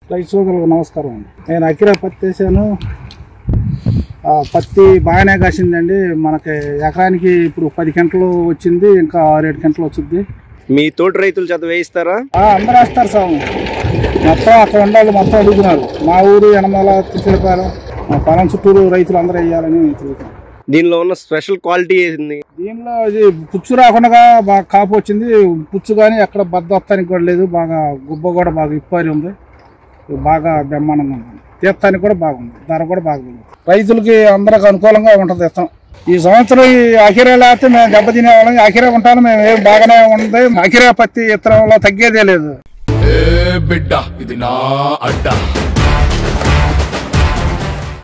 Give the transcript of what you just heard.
రైతు సోదరులకు నమస్కారం అండి నేను అకిరా పత్తి వేసాను ఆ, పత్తి బాగానే కాసిందండి మనకి ఎకరానికి ఇప్పుడు పది గంటలు వచ్చింది ఇంకా ఆరేడు గంటలు వచ్చింది మీ తోటి రైతులు చేత వేయిస్తారా ఆ, అందరూ వేస్తారు సార్ మొత్తం అక్కడ ఉండాలి మొత్తం అడుగుతున్నారు మా ఊరు యనమల తిరుపాలెం మా పొలం చుట్టూరు రైతులు అందరూ వేయాలని తిరుగుతున్నారు దీనిలో ఉన్న స్పెషల్ క్వాలిటీ ఏంది దీనిలో ఇది పుచ్చు రాకుండా బాగా కాపు వచ్చింది పుచ్చు కానీ ఎక్కడ బద్ద వస్తానికి కూడా లేదు బాగా గుబ్బ కూడా బాగా ఇప్పారి ఉంది బాగా బ్రహ్మాండంగా ఉంది తీర్థానికి కూడా బాగుంది ధర కూడా బాగా పెరుగుతుంది. రైతులకి అందరికి అనుకూలంగా ఉంటుంది ఇస్తాం ఈ సంవత్సరం ఈ అఖిరా లేకపోతే మేము దెబ్బతినే వాళ్ళం అఖిరా ఉంటాను మేము ఏం బాగానే ఉంది అఖిరా పత్తి ఇత్తనంలో తగ్గేదే లేదు ఏ బిడ్డ ఇది నా అడ్డ